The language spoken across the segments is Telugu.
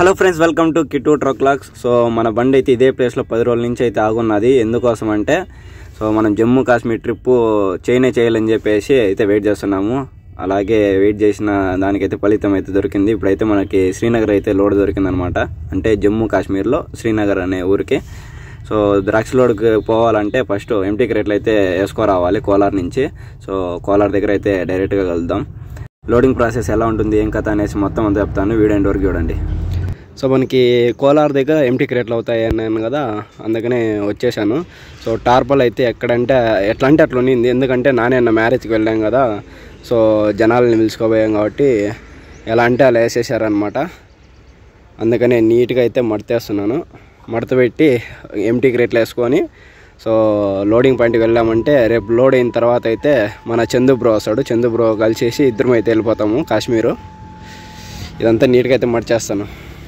హలో ఫ్రెండ్స్ వెల్కమ్ టు కిటూ ట్రక్లాక్స్ సో మన బండి అయితే ఇదే ప్లేస్లో పది రోజుల నుంచి అయితే ఆగున్నది ఎందుకోసం అంటే సో మనం జమ్మూ కాశ్మీర్ ట్రిప్ చేయనే చేయాలని చెప్పేసి అయితే వెయిట్ చేస్తున్నాము అలాగే వెయిట్ చేసిన దానికైతే ఫలితం అయితే దొరికింది ఇప్పుడైతే మనకి శ్రీనగర్ అయితే లోడ్ దొరికిందనమాట అంటే జమ్మూ కాశ్మీర్లో శ్రీనగర్ అనే ఊరికి సో ద్రాక్ష లోడ్కి పోవాలంటే ఫస్ట్ ఎంటీ క్రేట్లు అయితే వేసుకోరావాలి కోలార్ నుంచి సో కోలార్ దగ్గర అయితే డైరెక్ట్గా కలుద్దాం లోడింగ్ ప్రాసెస్ ఎలా ఉంటుంది ఏం కథ అనేసి మొత్తం అంతా చెప్తాను వీడియో ఎండ్ వరకు చూడండి సో మనకి కోలార్ దగ్గర ఎంటీ క్రేట్లు అవుతాయి అన్నాను కదా అందుకనే వచ్చేసాను సో టార్పల్ అయితే ఎక్కడంటే ఎట్లా అంటే అట్లా ఉన్నింది ఎందుకంటే నానే అన్న మ్యారేజ్కి వెళ్ళాం కదా సో జనాలని పిలుచుకోబోయాం కాబట్టి ఎలా అంటే అలా వేసేసారనమాట అందుకనే నీట్గా అయితే మడతేస్తున్నాను మడత పెట్టి ఎంటీ క్రేట్లు వేసుకొని సో లోడింగ్ పాయింట్కి వెళ్ళామంటే రేపు లోడ్ అయిన తర్వాత అయితే మన చందు బ్రో వస్తాడు చందు బ్రో కలిసేసి ఇద్దరం అయితే వెళ్ళిపోతాము కాశ్మీరు ఇదంతా నీట్గా అయితే మడిచేస్తాను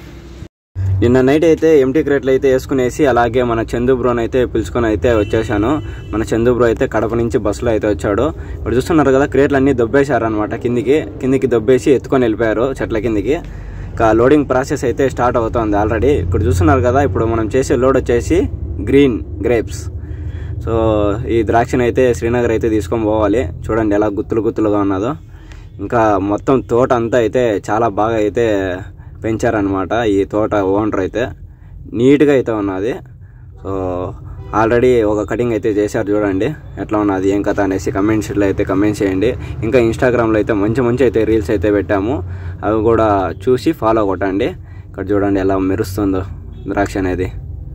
నిన్న నైట్ అయితే ఎంటీ క్రేట్లు అయితే వేసుకునేసి అలాగే మన చందు బ్రోని అయితే పిలుచుకొని అయితే వచ్చేసాను మన చందు బ్రో అయితే కడప నుంచి బస్సులో అయితే వచ్చాడు ఇప్పుడు చూస్తున్నారు కదా క్రేట్లు అన్నీ దొబ్బేశారనమాట కిందికి కిందికి దొబ్బేసి ఎత్తుకొని వెళ్ళిపోయారు చెట్ల కిందికి ఇంకా లోడింగ్ ప్రాసెస్ అయితే స్టార్ట్ అవుతుంది ఆల్రెడీ ఇక్కడ చూస్తున్నారు కదా ఇప్పుడు మనం చేసే లోడ్ వచ్చేసి గ్రీన్ గ్రేప్స్ సో ఈ ద్రాక్షని అయితే శ్రీనగర్ అయితే తీసుకొని పోవాలి చూడండి ఎలా గుత్తులు గుత్తులుగా ఉన్నదో ఇంకా మొత్తం తోట అంతా అయితే చాలా బాగా అయితే పెంచారనమాట ఈ తోట ఓనర్ అయితే నీట్గా అయితే ఉన్నది సో ఆల్రెడీ ఒక కటింగ్ అయితే చేశారు చూడండి ఎట్లా ఉన్నది ఏం కథ అనేసి కమెంట్ షీట్లో అయితే కమెంట్ చేయండి ఇంకా ఇన్స్టాగ్రామ్లో అయితే మంచి మంచి అయితే రీల్స్ అయితే పెట్టాము అవి కూడా చూసి ఫాలో కొట్టండి ఇక్కడ చూడండి ఎలా మెరుస్తుందో ద్రాక్ష అనేది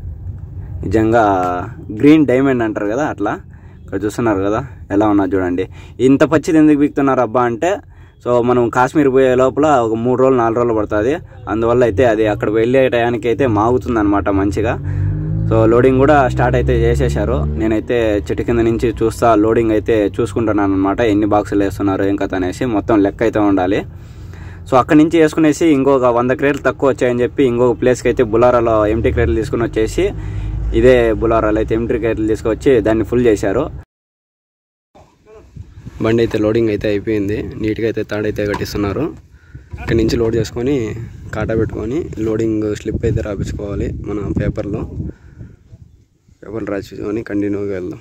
నిజంగా గ్రీన్ డైమండ్ అంటారు కదా అట్లా ఇక్కడ చూస్తున్నారు కదా ఎలా ఉన్నది చూడండి ఇంత పచ్చిది ఎందుకు బిక్తున్నారు అబ్బా అంటే సో మనం కాశ్మీర్ పోయే లోపల ఒక మూడు రోజులు నాలుగు రోజులు పడుతుంది అందువల్ల అయితే అది అక్కడ వెళ్ళే టయానికి అయితే మాగుతుంది అనమాట మంచిగా సో లోడింగ్ కూడా స్టార్ట్ అయితే చేసేసారు నేనైతే చెట్టు కింద నుంచి చూస్తా లోడింగ్ అయితే చూసుకుంటున్నాను అనమాట ఎన్ని బాక్సులు వేస్తున్నారు ఏం కథ అనేసి మొత్తం లెక్క అయితే ఉండాలి సో అక్కడి నుంచి వేసుకునేసి ఇంకొక వంద క్రేట్లు తక్కువ వచ్చాయని చెప్పి ఇంకొక ప్లేస్కి అయితే బులారాలో ఎంటీ క్రేట్లు తీసుకుని వచ్చేసి ఇదే బులారాలో అయితే ఎంటీ క్రేట్లు తీసుకొచ్చి దాన్ని ఫుల్ చేశారు బండి అయితే లోడింగ్ అయితే అయిపోయింది నీట్గా అయితే తాడైతే కట్టిస్తున్నారు ఇక్కడి నుంచి లోడ్ చేసుకొని కాటా పెట్టుకొని లోడింగ్ స్లిప్ అయితే రాపించుకోవాలి మన పేపర్లో పేపర్లు రాపించుకొని కంటిన్యూగా వెళ్దాం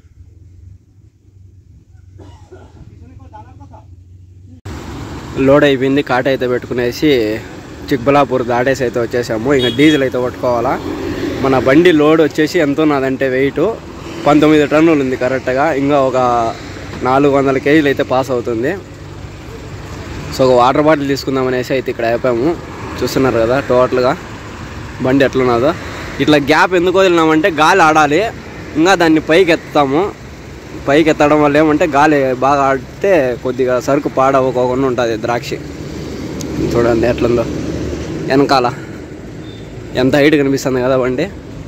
లోడ్ అయిపోయింది కాట అయితే పెట్టుకునేసి చిక్బలాపూర్ దాటేసి అయితే వచ్చేసాము ఇంకా డీజిల్ అయితే పట్టుకోవాలా మన బండి లోడ్ వచ్చేసి ఎంత ఉన్నదంటే వెయిట్ పంతొమ్మిది టన్నులు ఉంది కరెక్ట్గా ఇంకా ఒక నాలుగు వందల కేజీలు అయితే పాస్ అవుతుంది సో ఒక వాటర్ బాటిల్ తీసుకుందాం అనేసి అయితే ఇక్కడ అయిపోయాము చూస్తున్నారు కదా టోటల్గా బండి ఎట్లున్నదో ఇట్లా గ్యాప్ ఎందుకు వదిలినామంటే గాలి ఆడాలి ఇంకా దాన్ని పైకి ఎత్తుతాము పైకి ఎత్తడం వల్ల ఏమంటే గాలి బాగా ఆడితే కొద్దిగా సరుకు పాడవకోకుండా ఉంటుంది ద్రాక్ష చూడండి ఎట్లుందో వెనకాల ఎంత హైట్ కనిపిస్తుంది కదా బండి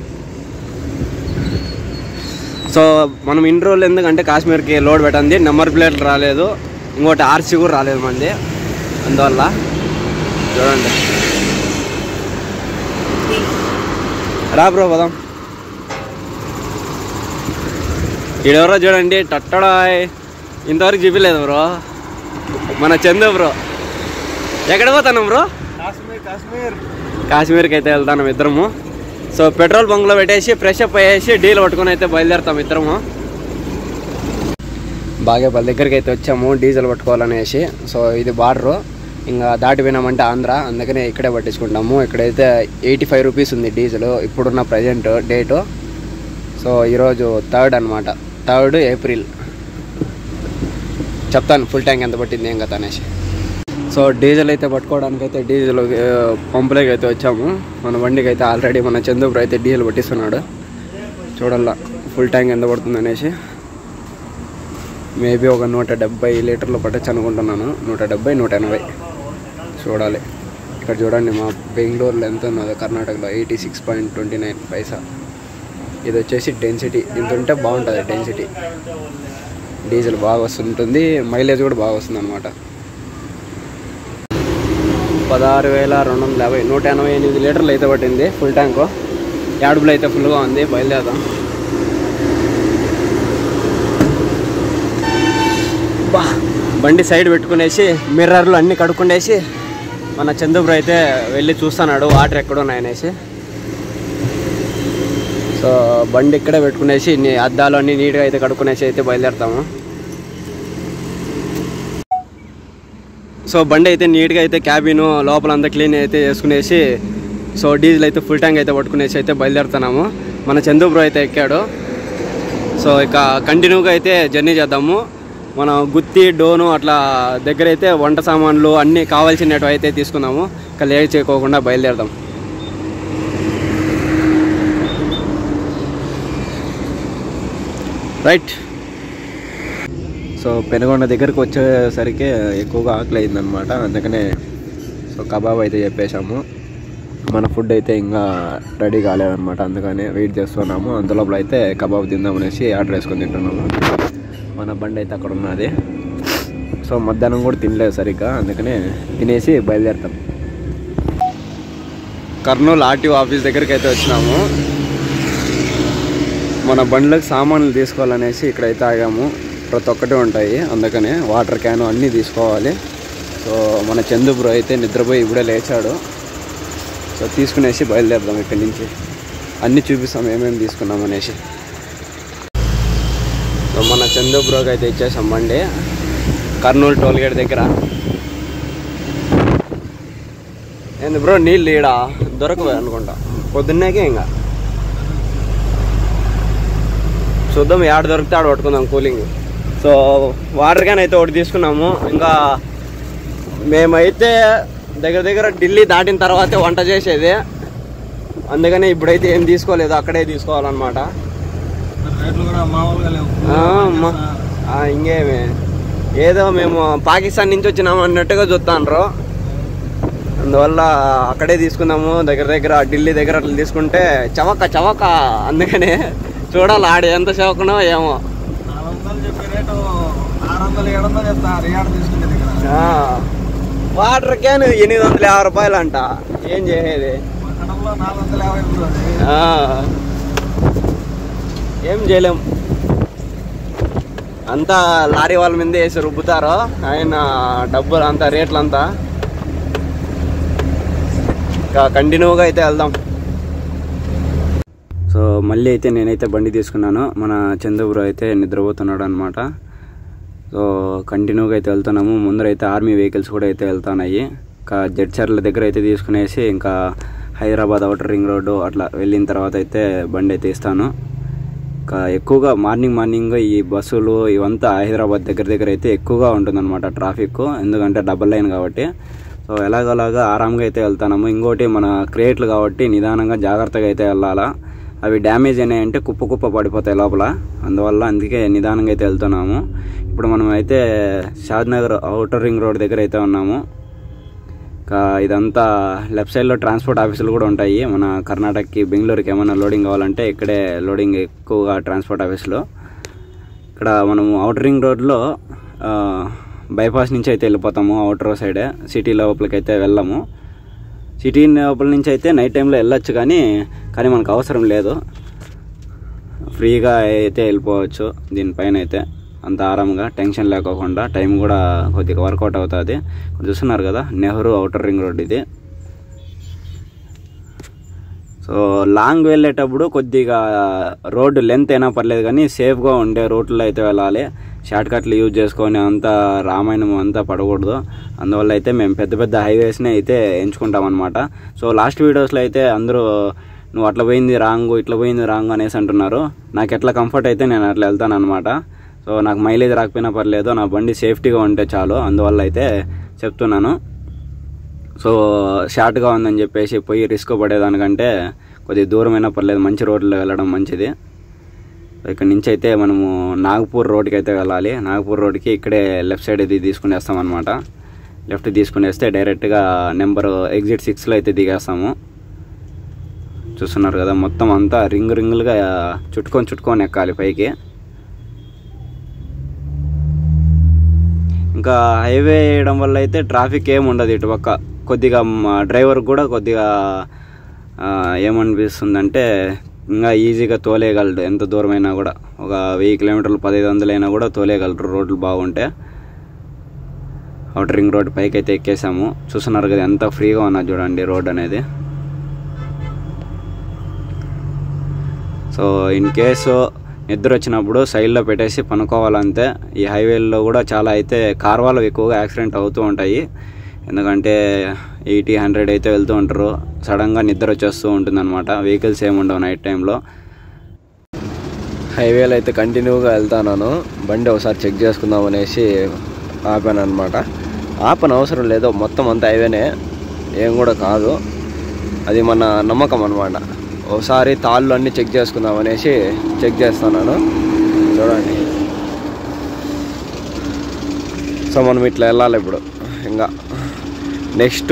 సో మనం ఇన్ని రోజులు ఎందుకంటే కాశ్మీర్కి లోడ్ పెట్టండి నెంబర్ ప్లేట్లు రాలేదు ఇంకోటి ఆర్సీ కూడా రాలేదు మంది అందువల్ల చూడండి రా బ్రో పదం ఈడెవరో చూడండి టట్టడాయ్ ఇంతవరకు చూపించలేదు బ్రో మన చందు బ్రో ఎక్కడ పోతాను బ్రో కాశ్మీర్ కాశ్మీర్ కాశ్మీర్కి అయితే వెళ్తాను ఇద్దరము సో పెట్రోల్ బంక్లో పెట్టేసి ఫ్రెష్ అప్ అయ్యేసి డీల్ పట్టుకొని అయితే బయలుదేరుతాం ఇద్దరము బాగేపల్లి దగ్గరికి అయితే వచ్చాము డీజిల్ పట్టుకోవాలనేసి సో ఇది బార్డరు ఇంకా దాటిపోయినామంటే ఆంధ్ర అందుకనే ఇక్కడే పట్టించుకుంటాము ఇక్కడైతే ఎయిటీ ఫైవ్ రూపీస్ ఉంది డీజిల్ ఇప్పుడున్న ప్రజెంట్ డేటు సో ఈరోజు థర్డ్ అనమాట థర్డ్ ఏప్రిల్ చెప్తాను ఫుల్ ట్యాంక్ ఎంత పట్టింది ఏం కదా అనేసి సో డీజిల్ అయితే పట్టుకోవడానికి అయితే డీజిల్ ఆ, పంపులోకి అయితే వచ్చాము మన బండికి అయితే ఆల్రెడీ మన చందుపురు అయితే డీజిల్ పట్టిస్తున్నాడు చూడాల ఫుల్ ట్యాంక్ ఎంత పడుతుంది అనేసి మేబీ ఒక నూట డెబ్బై లీటర్లు పట్టచ్చు అనుకుంటున్నాను నూట డెబ్బై నూట ఎనభై చూడాలి ఇక్కడ చూడండి మా బెంగళూరులో ఎంత ఉన్నదో కర్ణాటకలో eighty six point twenty nine పైసా ఇది వచ్చేసి డెన్సిటీ ఇంత ఉంటే బాగుంటుంది డెన్సిటీ డీజిల్ బాగా వస్తుంటుంది మైలేజ్ కూడా బాగా వస్తుంది అనమాట పదహారు వేల రెండు వందల యాభై నూట ఎనభై ఎనిమిది లీటర్లు అయితే పట్టింది ఫుల్ ట్యాంకు యాడుపులు అయితే ఫుల్గా ఉంది బయలుదేరదాం బా బండి సైడ్ పెట్టుకునేసి మిర్రర్లు అన్నీ కడుక్కునేసి మన చందుబ్రు అయితే వెళ్ళి చూస్తున్నాడు వాటర్ ఎక్కడ ఉన్నాయనేసి సో బండి ఇక్కడే పెట్టుకునేసి నీ- అద్దాలు అన్నీ నీట్గా అయితే కడుక్కునేసి అయితే బయలుదేరుతాము సో బండి అయితే నీట్గా అయితే క్యాబిన్ లోపల అంతా క్లీన్ అయితే చేసుకునేసి సో డీజిల్ అయితే ఫుల్ ట్యాంక్ అయితే పట్టుకునేసి అయితే బయలుదేరుతున్నాము మన చందు బ్రో అయితే ఎక్కాడు సో ఇక కంటిన్యూగా అయితే జర్నీ చేద్దాము మన గుత్తి డోను అట్లా దగ్గర అయితే వంట సామాన్లు అన్నీ కావాల్సినవి అయితే తీసుకుందాము ఇక లేట్ చేయకోకుండా బయలుదేరదాం రైట్ సో పెనుగొండ దగ్గరికి వచ్చేసరికి ఎక్కువగా ఆకలి అయిందనమాట అందుకనే సో కబాబ్ అయితే చెప్పేశాము మన ఫుడ్ అయితే ఇంకా రెడీ కాలేదన్నమాట అందుకని వెయిట్ చేస్తున్నాము అంతలోపల అయితే కబాబ్ తిందామనేసి ఆర్డర్ వేసుకొని తింటున్నాము మన బండి అయితే అక్కడ ఉన్నది సో మధ్యాహ్నం కూడా తినలేదు సరిగ్గా అందుకనే తినేసి బయలుదేరుతాం కర్నూలు ఆర్టీఓ ఆఫీస్ దగ్గరికి అయితే వచ్చినాము మన బండ్లకు సామాన్లు తీసుకోవాలనేసి ఇక్కడైతే ఆగాము ప్రతి ఒక్కటి ఉంటాయి అందుకనే వాటర్ క్యాన్ అన్నీ తీసుకోవాలి సో మన చందు బ్రో అయితే నిద్రపోయి ఇప్పుడే లేచాడు సో తీసుకునేసి బయలుదేరదాం ఇక్కడి నుంచి అన్నీ చూపిస్తాం ఏమేమి తీసుకున్నాం అనేసి సో మన చందు బ్రోకి అయితే ఇచ్చేసాం బండి కర్నూలు టోల్ గేట్ దగ్గర ఏంది బ్రో నీళ్ళు ఈడ దొరకవే అనుకుంటా పొద్దున్నేకే ఇంకా చూద్దాం ఏడ దొరికితే ఆడ పట్టుకుందాం కూలింగ్ సో వాటర్ క్యాన్ అయితే ఒకటి తీసుకున్నాము ఇంకా మేమైతే దగ్గర దగ్గర ఢిల్లీ దాటిన తర్వాతే వంట చేసేది అందుకని ఇప్పుడైతే ఏం తీసుకోలేదు అక్కడే తీసుకోవాలన్నమాట రేట్లు కూడా మామూలుగా లేవు ఆ, అమ్మా. ఆ, ఇంకేమి ఏదో మేము పాకిస్తాన్ నుంచి వచ్చినాము అన్నట్టుగా చూస్తాండ్రు అందువల్ల అక్కడే తీసుకుందాము దగ్గర దగ్గర ఢిల్లీ దగ్గర అట్లా తీసుకుంటే చవక చవక అందుకనే చూడాలి ఆడ ఎంత చవకనో ఏమో నాలుగు వందలు చెప్పే రేటు ఆరు వందలు ఏడు వందలు చెప్తారు ఏడు తీసుకునే దగ్గర ఆ, వాటర్ క్యాన్ ఎనిమిది వందల యాభై రూపాయలు అంట ఏం చేసేది మా కడంలో నాలుగు వందల యాభై రూపాయలు ఆ, ఏం చేయలేం అంతా లారీ వాళ్ళ మీద వేసి రుబ్బుతారు ఆయన డబ్బులు అంతా రేట్లు అంతా ఇంకా కంటిన్యూగా అయితే వెళ్దాం సో మళ్ళీ అయితే నేనైతే బండి తీసుకున్నాను మన చంద్రబ్రో అయితే నిద్రపోతున్నాడు అనమాట సో కంటిన్యూగా అయితే వెళ్తున్నాము ముందరైతే ఆర్మీ వెహికల్స్ కూడా అయితే వెళ్తున్నాయి ఇంకా జడ్చర్ల దగ్గర అయితే తీసుకునేసి ఇంకా హైదరాబాద్ అవుటర్ రింగ్ రోడ్డు అట్లా వెళ్ళిన తర్వాత అయితే బండి అయితే ఇస్తాను ఇంకా ఎక్కువగా మార్నింగ్ మార్నింగ్ ఈ బస్సులు ఇవంతా హైదరాబాద్ దగ్గర దగ్గర అయితే ఎక్కువగా ఉంటుందన్నమాట ట్రాఫిక్ ఎందుకంటే డబల్ లైన్ కాబట్టి సో ఎలాగోలాగా ఆరాంగా అయితే వెళ్తున్నాము ఇంకోటి మన క్రియేట్లు కాబట్టి నిదానంగా జాగ్రత్తగా అయితే వెళ్ళాలా అవి డ్యామేజ్ అయినాయంటే కుప్ప కుప్ప పడిపోతాయి లోపల అందువల్ల అందుకే నిదానంగా అయితే వెళ్తున్నాము ఇప్పుడు మనం అయితే షాద్నగర్ అవుటర్ రింగ్ రోడ్ దగ్గర అయితే ఉన్నాము ఇంకా ఇదంతా లెఫ్ట్ సైడ్లో ట్రాన్స్పోర్ట్ ఆఫీసులు కూడా ఉంటాయి మన కర్ణాటకకి బెంగళూరుకి ఏమైనా లోడింగ్ కావాలంటే ఇక్కడే లోడింగ్ ఎక్కువగా ట్రాన్స్పోర్ట్ ఆఫీస్లో ఇక్కడ మనము అవుటర్ రింగ్ రోడ్లో ఆ, బైపాస్ నుంచి అయితే వెళ్ళిపోతాము అవుటర్ సైడే సిటీ లోపలికి అయితే వెళ్ళాము సిటీ లోపల నుంచి అయితే నైట్ టైంలో వెళ్ళొచ్చు కానీ కానీ మనకు అవసరం లేదు ఫ్రీగా అయితే వెళ్ళిపోవచ్చు దీనిపైన అయితే అంత ఆరాంగా టెన్షన్ లేకోకుండా టైం కూడా కొద్దిగా వర్కౌట్ అవుతుంది ఇప్పుడు చూస్తున్నారు కదా నెహ్రూ అవుటర్ రింగ్ రోడ్ ఇది సో లాంగ్ వెళ్ళేటప్పుడు కొద్దిగా రోడ్డు లెంత్ అయినా పర్లేదు కానీ సేఫ్గా ఉండే రూట్లో అయితే వెళ్ళాలి షార్ట్ కట్లు యూజ్ చేసుకొని అంతా రామాయణం అంతా పడకూడదు అందువల్ల అయితే మేము పెద్ద పెద్ద హైవేస్ని అయితే ఎంచుకుంటాం అనమాట సో లాస్ట్ వీడియోస్లో అయితే అందరూ నువ్వు అట్లా పోయింది రాంగ్ ఇట్లా పోయింది రాంగ్ అనేసి అంటున్నారు నాకు ఎట్లా కంఫర్ట్ అయితే నేను అట్లా వెళ్తాను అనమాట సో నాకు మైలేజ్ రాకపోయినా పర్లేదు నా బండి సేఫ్టీగా ఉంటే చాలు అందువల్ల అయితే చెప్తున్నాను సో షార్ట్గా ఉందని చెప్పేసి పోయి రిస్క్ పడేదానికంటే కొద్దిగా దూరమైనా పర్లేదు మంచి రోడ్లో వెళ్ళడం మంచిది సో ఇక్కడ నుంచి అయితే మనము నాగపూర్ రోడ్కి అయితే వెళ్ళాలి నాగపూర్ రోడ్కి ఇక్కడే లెఫ్ట్ సైడ్ ఇది తీసుకునేస్తాం అనమాట లెఫ్ట్ తీసుకునేస్తే డైరెక్ట్గా నెంబర్ ఎగ్జిట్ సిక్స్లో అయితే దిగేస్తాము చూస్తున్నారు కదా మొత్తం అంతా రింగ్ రింగులుగా చుట్టుకొని చుట్టుకొని ఎక్కాలి పైకి ఇంకా హైవే వేయడం వల్ల అయితే ట్రాఫిక్ ఏమి ఉండదు ఇటు పక్క కొద్దిగా డ్రైవర్ కూడా కొద్దిగా ఆ, ఏమనిపిస్తుందంటే ఇంకా ఈజీగా తోలేయగలడు ఎంత దూరమైనా కూడా ఒక వెయ్యి కిలోమీటర్లు పదహైదు వందలైనా కూడా తోలేయగలరు రోడ్లు బాగుంటే అవుటర్ రింగ్ రోడ్ పైకి అయితే ఎక్కేసాము చూస్తున్నారు కదా ఎంత ఫ్రీగా ఉన్నది చూడండి రోడ్ అనేది సో ఇన్ కేసు నిద్ర వచ్చినప్పుడు సైడ్లో పెట్టేసి పనుకోవాలంతే ఈ హైవేల్లో కూడా చాలా అయితే కార్ వాళ్ళు ఎక్కువగా యాక్సిడెంట్ అవుతూ ఉంటాయి ఎందుకంటే ఎయిటీ హండ్రెడ్ అయితే వెళ్తూ ఉంటారు సడన్గా నిద్ర వచ్చేస్తూ ఉంటుందన్నమాట వెహికల్స్ ఏమి ఉండవు నైట్ టైంలో హైవేలో అయితే కంటిన్యూగా వెళ్తాను బండి ఒకసారి చెక్ చేసుకుందాం అనేసి ఆపాను అనమాట ఆపన అవసరం లేదు మొత్తం అంతా హైవేనే ఏం కూడా కాదు అది మన నమ్మకం అనమాట ఒకసారి తాళ్ళు అన్నీ చెక్ చేసుకుందాం అనేసి చెక్ చేస్తున్నాను చూడండి సో మనం ఇట్లా వెళ్ళాలి ఇప్పుడు ఇంకా నెక్స్ట్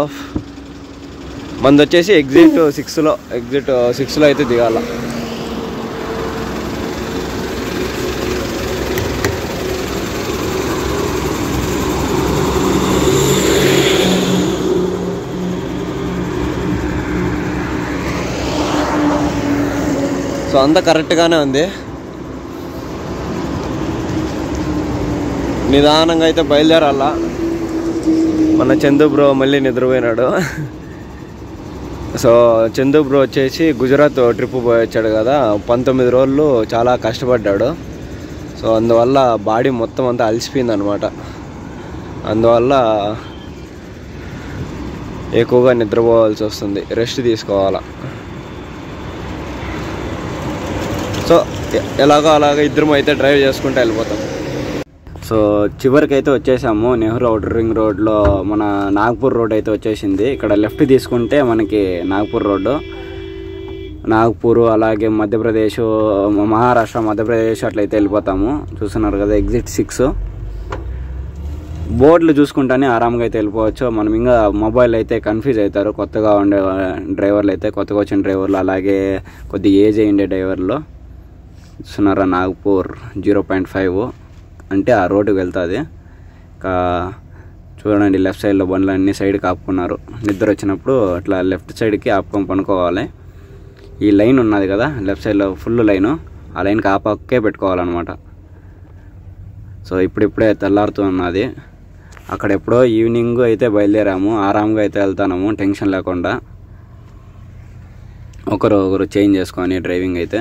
మంది వచ్చేసి ఎగ్జిట్ సిక్స్లో ఎగ్జిట్ సిక్స్లో అయితే దిగాల సో అంతా కరెక్ట్గానే ఉంది నిదానంగా అయితే బయలుదేరాల మన చందు బ్రో మళ్ళీ నిద్రపోయినాడు సో చందు బ్రో వచ్చేసి గుజరాత్ ట్రిప్ పోయి వచ్చాడు కదా పంతొమ్మిది రోజులు చాలా కష్టపడ్డాడు సో అందువల్ల బాడీ మొత్తం అంతా అలసిపోయింది అనమాట అందువల్ల ఎక్కువగా నిద్రపోవాల్సి వస్తుంది రెస్ట్ తీసుకోవాలా సో ఎ- ఎలాగో అలాగ ఇద్దరం అయితే డ్రైవ్ చేసుకుంటూ వెళ్ళిపోతాం సో చివరికి అయితే వచ్చేసాము నెహ్రూ అవుటర్ రింగ్ రోడ్లో మన నాగ్పూర్ రోడ్ అయితే వచ్చేసింది ఇక్కడ లెఫ్ట్ తీసుకుంటే మనకి నాగ్పూర్ రోడ్డు నాగ్పూర్ అలాగే మధ్యప్రదేశ్ మహారాష్ట్ర మధ్యప్రదేశ్ అట్లయితే వెళ్ళిపోతాము చూస్తున్నారు కదా ఎగ్జిట్ సిక్స్ బోర్డులు చూసుకుంటానే ఆరాంగా అయితే వెళ్ళిపోవచ్చు మనం ఇంకా మొబైల్ అయితే కన్ఫ్యూజ్ అవుతారు కొత్తగా ఉండే డ్రైవర్లు అయితే కొత్తగా వచ్చిన డ్రైవర్లు అలాగే కొద్దిగా ఏజ్ అయ్యిండే డ్రైవర్లు చూస్తున్నారా నాగ్పూర్ జీరో పాయింట్ ఫైవ్ అంటే ఆ రోడ్డుకి వెళ్తుంది ఇంకా చూడండి లెఫ్ట్ సైడ్లో బండ్లు అన్ని సైడ్కి ఆపుకున్నారు నిద్ర వచ్చినప్పుడు అట్లా లెఫ్ట్ సైడ్కి ఆపుకొని పనుకోవాలి ఈ లైన్ ఉన్నది కదా లెఫ్ట్ సైడ్లో ఫుల్ లైను ఆ లైన్కి ఆ పక్కే పెట్టుకోవాలన్నమాట సో ఇప్పుడిప్పుడే తెల్లారుతూ ఉన్నది అక్కడ ఎప్పుడో ఈవినింగ్ అయితే బయలుదేరాము ఆరాంగా అయితే వెళ్తాము టెన్షన్ లేకుండా ఒకరు ఒకరు చేంజ్ చేసుకొని డ్రైవింగ్ అయితే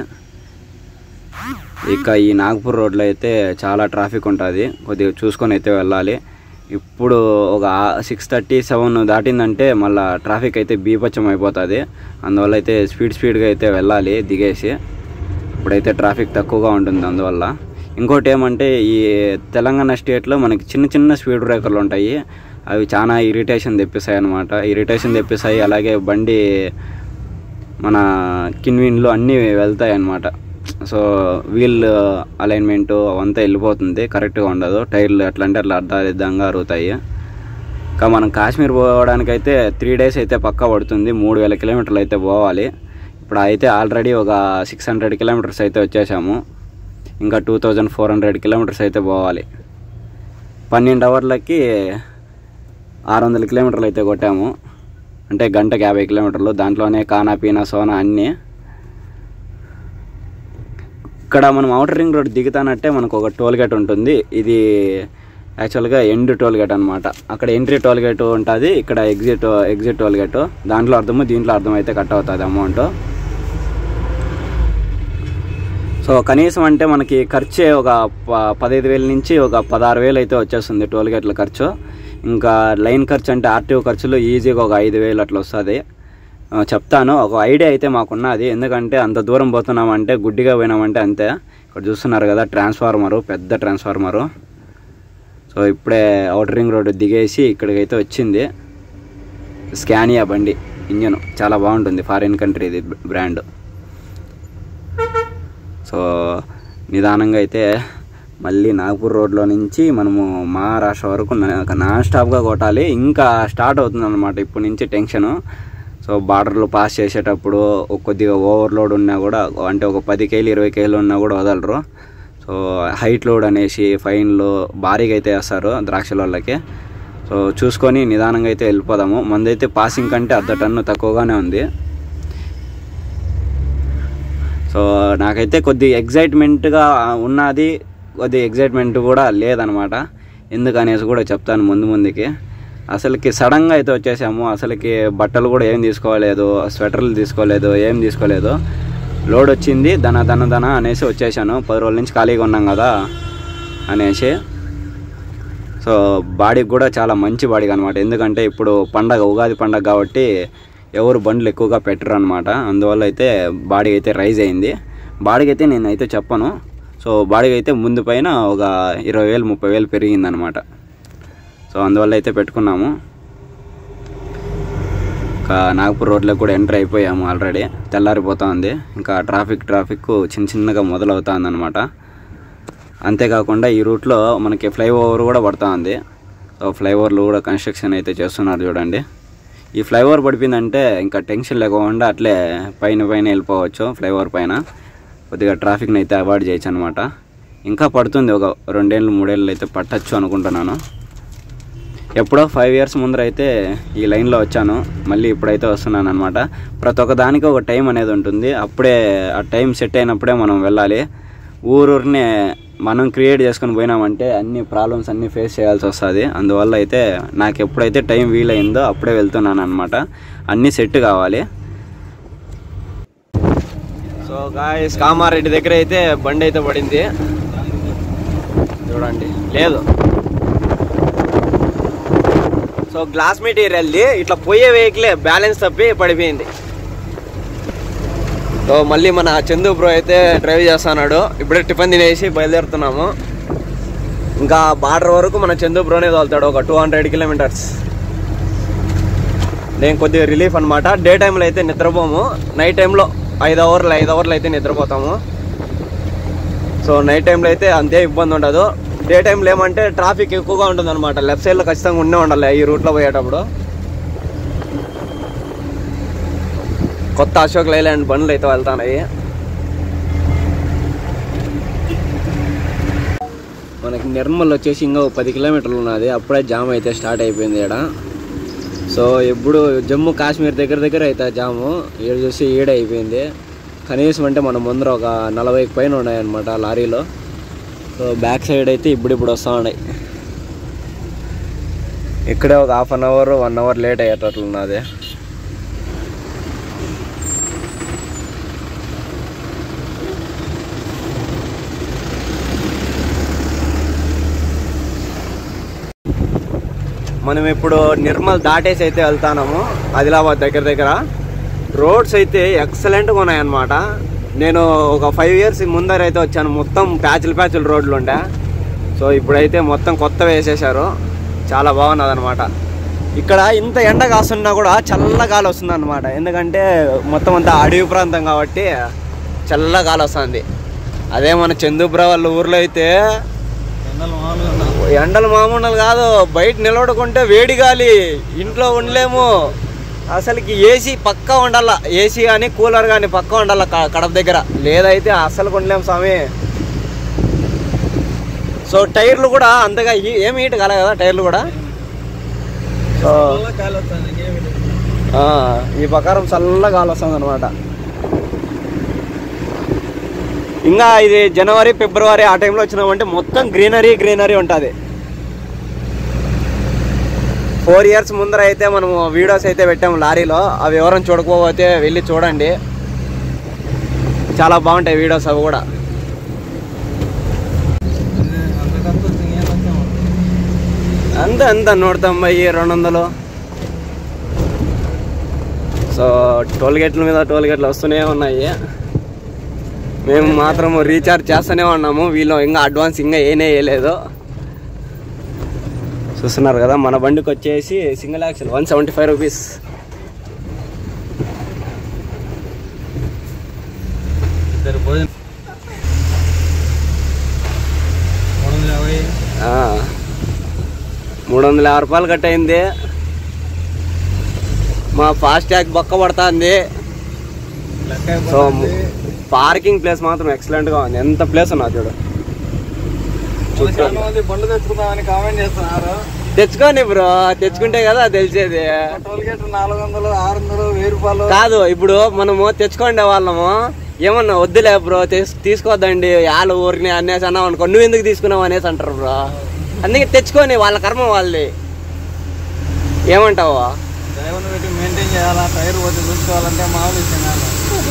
ఇక ఈ నాగపూర్ రోడ్లో అయితే చాలా ట్రాఫిక్ ఉంటుంది కొద్దిగా చూసుకొని అయితే వెళ్ళాలి ఇప్పుడు ఒక సిక్స్ థర్టీ సెవెన్ దాటిందంటే మళ్ళీ ట్రాఫిక్ అయితే బీపచ్చం అయిపోతుంది అందువల్ల అయితే స్పీడ్ స్పీడ్గా అయితే వెళ్ళాలి దిగేసి ఇప్పుడైతే ట్రాఫిక్ తక్కువగా ఉంటుంది అందువల్ల ఇంకోటి ఏమంటే ఈ తెలంగాణ స్టేట్లో మనకి చిన్న చిన్న స్పీడ్ బ్రేకర్లు ఉంటాయి అవి చాలా ఇరిటేషన్ తెప్పిస్తాయి అనమాట ఇరిటేషన్ తెప్పిస్తాయి అలాగే బండి మన కిన్విన్లు అన్నీ వెళ్తాయి అన్నమాట సో వీల్ అలైన్మెంట్ అవంతా వెళ్ళిపోతుంది కరెక్ట్గా ఉండదు టైర్లు ఎట్లా అంటే అట్లా అర్ధారిద్దంగా అరుగుతాయి ఇంకా మనం కాశ్మీర్ పోవడానికి అయితే త్రీ డేస్ అయితే పక్కా పడుతుంది మూడు వేల కిలోమీటర్లు అయితే పోవాలి ఇప్పుడు అయితే ఆల్రెడీ ఒక సిక్స్ హండ్రెడ్ కిలోమీటర్స్ అయితే వచ్చేసాము ఇంకా two thousand four hundred kilometres అయితే పోవాలి పన్నెండు అవర్లకి ఆరు వందల కిలోమీటర్లు అయితే కొట్టాము అంటే గంటకి యాభై కిలోమీటర్లు దాంట్లోనే కానా పీనా సోనా అన్నీ ఇక్కడ మనం అవుటర్ రింగ్ రోడ్ దిగుతానంటే మనకు ఒక టోల్ గేట్ ఉంటుంది ఇది యాక్చువల్గా ఎండ్ టోల్ గేట్ అనమాట అక్కడ ఎంట్రీ టోల్ గేట్ ఉంటుంది ఇక్కడ ఎగ్జిట్ ఎగ్జిట్ టోల్ గేట్ దాంట్లో అర్థము దీంట్లో అర్థం అయితే కట్ అవుతుంది అమౌంట్ సో కనీసం అంటే మనకి ఖర్చే ఒక ప- పదహైదు వేల నుంచి ఒక పదహారు వేలు అయితే వచ్చేస్తుంది టోల్ గేట్ల ఖర్చు ఇంకా లైన్ ఖర్చు అంటే ఆర్టీఓ ఖర్చులు ఈజీగా ఒక ఐదు వేలు అట్లా వస్తుంది ఆ, చెప్తాను ఒక ఐడియా అయితే మాకున్నది ఎందుకంటే అంత దూరం పోతున్నామంటే గుడ్డిగా పోయినామంటే అంతే ఇక్కడ చూస్తున్నారు కదా ట్రాన్స్ఫార్మరు పెద్ద ట్రాన్స్ఫార్మరు సో ఇప్పుడే అవుటర్ రింగ్ రోడ్ దిగేసి ఇక్కడికైతే వచ్చింది స్కానియా బండి ఇంజన్ చాలా బాగుంటుంది ఫారిన్ కంట్రీ ఇది బ్రాండ్ సో నిదానంగా అయితే మళ్ళీ నాగపూర్ రోడ్లో నుంచి మనము మహారాష్ట్ర వరకు నా- నాన్ స్టాప్గా కొట్టాలి ఇంకా స్టార్ట్ అవుతుంది అనమాట ఇప్పటి నుంచి టెన్షను సో బార్డర్లు పాస్ చేసేటప్పుడు ఒక కొద్దిగా ఓవర్లోడ్ ఉన్నా కూడా అంటే ఒక పది కేలు ఇరవై కేలు ఉన్నా కూడా వదలరు సో హైట్ లోడ్ అనేసి ఫైన్లు భారీగా అయితే వేస్తారు ద్రాక్షల వాళ్ళకి సో చూసుకొని నిదానంగా అయితే వెళ్ళిపోదాము మందైతే పాసింగ్ కంటే అర్ధ టన్ను తక్కువగానే ఉంది సో నాకైతే కొద్ది ఎగ్జైట్మెంట్గా ఉన్నది కొద్ది ఎగ్జైట్మెంట్ కూడా లేదనమాట ఎందుకనేసి కూడా చెప్తాను ముందు ముందుకి అసలుకి సడన్గా అయితే వచ్చేసాము అసలుకి బట్టలు కూడా ఏం తీసుకోలేదు స్వెటర్లు తీసుకోలేదు ఏం తీసుకోలేదు లోడ్ వచ్చింది దన దన దన అనేసి వచ్చేసాను పది రోజుల నుంచి ఖాళీగా ఉన్నాం కదా అనేసి సో బాడీకి కూడా చాలా మంచి బాడీ అనమాట ఎందుకంటే ఇప్పుడు పండగ ఉగాది పండగ కాబట్టి ఎవరు బండ్లు ఎక్కువగా పెట్టరు అనమాట అందువల్ల అయితే బాడీ అయితే రైజ్ అయింది బాడీకి అయితే నేను అయితే చెప్పను సో బాడీకి అయితే ముందు పైన ఒక ఇరవై వేలు ముప్పై వేలు పెరిగిందనమాట సో అందువల్ల అయితే పెట్టుకున్నాము ఇంకా నాగపూర్ రోడ్లో కూడా ఎంటర్ అయిపోయాము ఆల్రెడీ తెల్లారిపోతా ఉంది ఇంకా ట్రాఫిక్ ట్రాఫిక్ చిన్న చిన్నగా మొదలవుతా ఉందన్నమాట అంతేకాకుండా ఈ రూట్లో మనకి ఫ్లైఓవర్ కూడా పడుతూ ఉంది సో ఫ్లైఓవర్లు కూడా కన్స్ట్రక్షన్ అయితే చేస్తున్నారు చూడండి ఈ ఫ్లైఓవర్ పడిపోయిందంటే ఇంకా టెన్షన్ లేకుండా అట్లే పైన పైన వెళ్ళిపోవచ్చు ఫ్లైఓవర్ పైన కొద్దిగా ట్రాఫిక్ని అయితే అవాయిడ్ చేయొచ్చు అనమాట ఇంకా పడుతుంది ఒక రెండేళ్ళు మూడేళ్ళు అయితే పట్టచ్చు అనుకుంటున్నాను ఎప్పుడో ఫైవ్ ఇయర్స్ ముందర అయితే ఈ లైన్లో వచ్చాను మళ్ళీ ఇప్పుడైతే వస్తున్నాను అనమాట ప్రతి ఒక్క దానికి ఒక టైం అనేది ఉంటుంది అప్పుడే ఆ టైం సెట్ అయినప్పుడే మనం వెళ్ళాలి ఊరూరినే మనం క్రియేట్ చేసుకొని పోయినామంటే అన్ని ప్రాబ్లమ్స్ అన్నీ ఫేస్ చేయాల్సి వస్తుంది అందువల్ల అయితే నాకు ఎప్పుడైతే టైం వీలైందో అప్పుడే వెళ్తున్నాను అనమాట అన్నీ సెట్ కావాలి సో గాయస్ కామారెడ్డి దగ్గర అయితే బండి అయితే పడింది చూడండి లేదు సో గ్లాస్ మెటీరియల్ది ఇట్లా పోయే వెహికలే బ్యాలెన్స్ తప్పి పడిపోయింది సో మళ్ళీ మన చందు బ్రో అయితే డ్రైవ్ చేస్తున్నాడు ఇప్పుడే టిఫిన్ తినేసి బయలుదేరుతున్నాము ఇంకా బార్డర్ వరకు మన చందు బ్రోనే తోలుతాడు ఒక టూ హండ్రెడ్ కిలోమీటర్స్ నేను కొద్దిగా రిలీఫ్ అనమాట డే టైంలో అయితే నిద్రపోము నైట్ టైంలో ఐదు అవర్లు ఐదు అవర్లు అయితే నిద్రపోతాము సో నైట్ టైంలో అయితే అంతే ఇబ్బంది ఉండదు డే టైంలో ఏమంటే ట్రాఫిక్ ఎక్కువగా ఉంటుంది అనమాట లెఫ్ట్ సైడ్లో ఖచ్చితంగా ఉండే ఉండాలి ఈ రూట్లో పోయేటప్పుడు కొత్త అశోక్ లైలాండ్ బండ్లు అయితే వెళ్తాయి మనకి నిర్మల్ వచ్చేసి ఇంకా ఒక పది కిలోమీటర్లు ఉన్నది అప్పుడే జామ్ అయితే స్టార్ట్ అయిపోయింది ఇక్కడ సో ఎప్పుడు జమ్మూ కాశ్మీర్ దగ్గర దగ్గర అయితే జాము ఈడ చూసి ఈడే అయిపోయింది కనీసం అంటే మన ముందర ఒక నలభైకి పైన ఉన్నాయన్నమాట లారీలో సో బ్యాక్ సైడ్ అయితే ఇప్పుడు ఇప్పుడు వస్తూ ఉన్నాయి ఇక్కడే ఒక half an hour one hour late అయ్యేటట్లు ఉన్నది మనం ఇప్పుడు నిర్మల్ దాటేసి అయితే వెళ్తాము ఆదిలాబాద్ దగ్గర దగ్గర రోడ్స్ అయితే ఎక్సలెంట్గా ఉన్నాయన్నమాట నేను ఒక ఫైవ్ ఇయర్స్ ముందర అయితే వచ్చాను మొత్తం ప్యాచులు ప్యాచులు రోడ్లు ఉండే సో ఇప్పుడైతే మొత్తం కొత్త వేసేసారు చాలా బాగున్నది అనమాట ఇక్కడ ఇంత ఎండ కాస్తున్నా కూడా చల్ల గాలి వస్తుంది అనమాట ఎందుకంటే మొత్తం అంతా అడవి ప్రాంతం కాబట్టి చల్ల గాలి వస్తుంది అదే మన చందుబ్ర వాళ్ళ ఊర్లో అయితే ఎండలు మామూలు కాదు బయట నిలబడుకుంటే వేడి గాలి ఇంట్లో ఉండలేము అసలుకి ఏసీ పక్కా ఉండాల ఏసీ కానీ కూలర్ కానీ పక్కా ఉండాల క- కడప దగ్గర లేదైతే అస్సలు ఉండలేము స్వామి సో టైర్లు కూడా అంతగా ఈ- ఏం హీట్ కాలే కదా టైర్లు కూడా సో ఆ, ఈ ప్రకారం చల్ల గాలి వస్తుంది అనమాట ఇంకా ఇది జనవరి ఫిబ్రవరి ఆ టైంలో వచ్చినామంటే మొత్తం గ్రీనరీ గ్రీనరీ ఉంటుంది ఫోర్ ఇయర్స్ ముందర అయితే మనము వీడియోస్ అయితే పెట్టాము లారీలో అవి ఎవరైనా చూడకపోతే వెళ్ళి చూడండి చాలా బాగుంటాయి వీడియోస్ అవి కూడా అంత అంత నూట తొంభై రెండు వందలు సో టోల్ గేట్ల మీద టోల్ గేట్లు వస్తూనే ఉన్నాయి మేము మాత్రం రీఛార్జ్ చేస్తూనే ఉన్నాము వీళ్ళు ఇంకా అడ్వాన్స్ ఇంకా ఏనే వేయలేదు చూస్తున్నారు కదా మన బండికి వచ్చేసి single axle one seventy five rupees ఆ. మూడు వందల యాభై రూపాయలు కట్ అయింది మా ఫాస్ట్ ట్యాగ్ బొక్క పడుతుంది సో పార్కింగ్ ప్లేస్ మాత్రం ఎక్సలెంట్ గా ఉంది ఎంత ప్లేస్ ఉన్నా చూడు చుట్టూ బండ్లు తెచ్చుకుందామని కామెంట్ చేస్తున్నారు తెచ్చుకోండి బ్రో తెచ్చుకుంటే కదా తెలిసేది టోల్ గేట్ నాలుగు వందలు ఆరు వందలు వెయ్యి రూపాయలు కాదు ఇప్పుడు మనము తెచ్చుకోండి వాళ్ళము ఏమన్నా వద్దులే బ్రో తీస్- తీసుకోవద్దండి వాళ్ళ ఊరిని అనేసి అన్నావు అనుకో నువ్వు ఎందుకు తీసుకున్నావు అనేసి అంటారు బ్రో అందుకే తెచ్చుకొని వాళ్ళ కర్మ వాళ్ళది ఏమంటావా డ్రైవర్ని పెట్టి మెయింటైన్ చేయాలా టైర్ పోతే చూసుకోవాలంటే మామూలు విషయం కాదు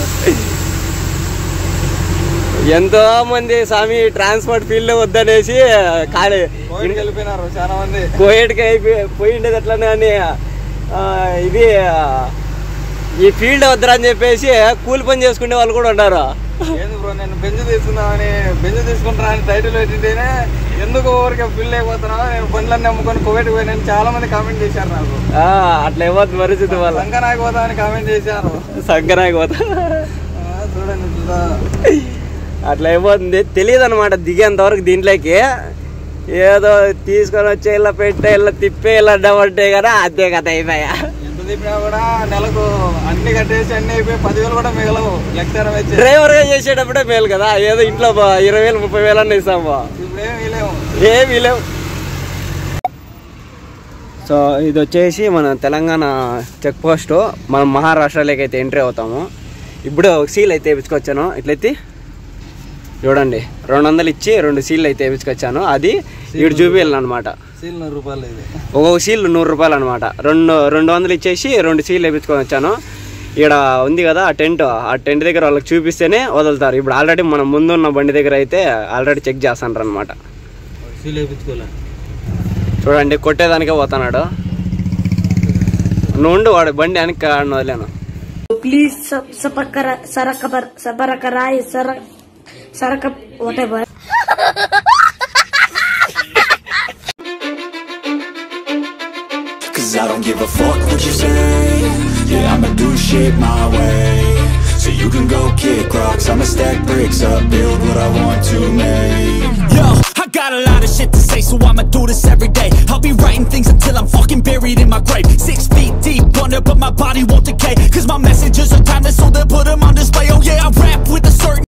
ఎంతో మంది స్వామి ట్రాన్స్పోర్ట్ ఫీల్డ్ వద్దనేసి ఖాళీ కోవిడ్కి వెళ్ళిపోయినారు చాలా మంది కోయేటికి అయిపోయి పోయిండేది ఎట్లనే అని ఆ, ఇది ఆ, ఈ ఫీల్డ్ వద్దరా అని చెప్పేసి కూలి పని చేసుకునే వాళ్ళు కూడా ఉన్నారు ఏంది బ్రో నేను బెంజ్ తీసుకుందామని బెంజ్ తీసుకుంటారా అని టైటిల్ పెట్టింటేనే ఎందుకు ఊరికే ఫిల్ అయిపోతున్నావు నేను బండ్లన్నీ అమ్ముకొని కోవిడ్కి పోయినాను చాలా మంది కామెంట్ చేశారు నాకు ఆ, అట్లా ఇవ్వద్దు పరిస్థితి వాళ్ళ సంకనాకి పోతామని కామెంట్ చేశారు సంక్రాంతి పోతా ఆ, చూడండి చూద్దా అట్లా అయిపోతుంది తెలియదు అనమాట దిగేంత వరకు దీంట్లోకి ఏదో తీసుకొని వచ్చే ఇలా పెట్టే ఇలా తిప్పే ఇలా డబట్టే కదా అదే కథ అయిపోయా ఎంత తిప్పినా కూడా నెలకు అన్ని కట్టేసి అన్ని అయిపోయి పదివేలు కూడా మిగలవు లెక్చర్ వచ్చి డ్రైవర్గా చేసేటప్పుడే మేలు కదా ఏదో ఇంట్లో బా- ఇరవై వేలు ముప్పై వేలు అన్న ఇస్తాము ఇప్పుడు ఏమి వీలేము ఏమీ లేవు సో ఇది వచ్చేసి మన తెలంగాణ చెక్ పోస్ట్ మనం మహారాష్ట్రలోకి అయితే ఎంట్రీ అవుతాము ఇప్పుడు ఒక సీల్ అయితే వేపించుకొచ్చాను ఇట్లయితే చూడండి రెండు వందలు ఇచ్చి రెండు సీల్ అయితే వేపించుకొచ్చాను అది ఇటు చూపించాను అనమాట సీల్ నూరు రూపాయలు ఇది ఒక్కొక్క సీల్ నూరు రూపాయలు అనమాట రెండు రెండు వందలు ఇచ్చేసి రెండు సీల్ వేపించుకొని వచ్చాను ఇక్కడ ఉంది కదా ఆ టెంట్ ఆ టెంట్ దగ్గర వాళ్ళకి చూపిస్తేనే వదులుతారు ఇప్పుడు ఆల్రెడీ మన ముందు ఉన్న బండి దగ్గర అయితే ఆల్రెడీ చెక్ చేస్తాను అనమాట సీల్ వేయించుకోలే చూడండి కొట్టేదానికే పోతున్నాడు నువ్వు ఉండు వాడు బండి వెనక్కి ఆడిన వదిలేను Please sub sabakara sarakabar sabarakarai sarak sarakap whatever. Cause I don't give a fuck what you say Yeah, I'ma do shit my way So you can go kick rocks I'ma stack bricks up, build what I want to make Yo, I got a lot of shit to say So I'ma do this every day I'll be writing things until I'm fucking buried in my grave Six feet deep under but my body won't decay Cause my messages are timeless so